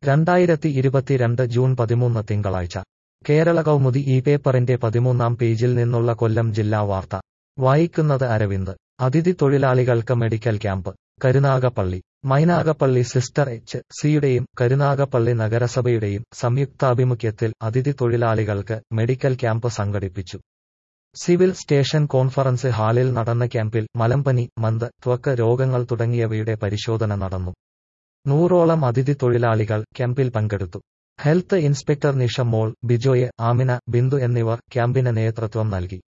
രണ്ടായിരത്തി ഇരുപത്തിരണ്ട് ജൂൺ പതിമൂന്ന് തിങ്കളാഴ്ച കേരള കൗമുദി ഈ പേപ്പറിന്റെ പതിമൂന്നാം പേജിൽ നിന്നുള്ള കൊല്ലം ജില്ലാ വാർത്ത വായിക്കുന്നത് അരവിന്ദ് അതിഥി തൊഴിലാളികൾക്ക് medical camp Karunagappally Mynagappally sister H സിയുടെയും കരുനാഗപ്പള്ളി നഗരസഭയുടെയും സംയുക്താഭിമുഖ്യത്തിൽ അതിഥി തൊഴിലാളികൾക്ക് മെഡിക്കൽ ക്യാമ്പ് സംഘടിപ്പിച്ചു സിവിൽ സ്റ്റേഷൻ കോൺഫറൻസ് ഹാളിൽ നടന്ന ക്യാമ്പിൽ മലമ്പനി മന്ത് ത്വക്ക് രോഗങ്ങൾ തുടങ്ങിയവയുടെ പരിശോധന നടന്നു നൂറോളം അതിഥി തൊഴിലാളികൾ ക്യാമ്പിൽ പങ്കെടുത്തു ഹെൽത്ത് ഇൻസ്പെക്ടർ നിഷ മോൾ ബിജോയ് ആമിന ബിന്ദു എന്നിവർ ക്യാമ്പിന് നേതൃത്വം നൽകി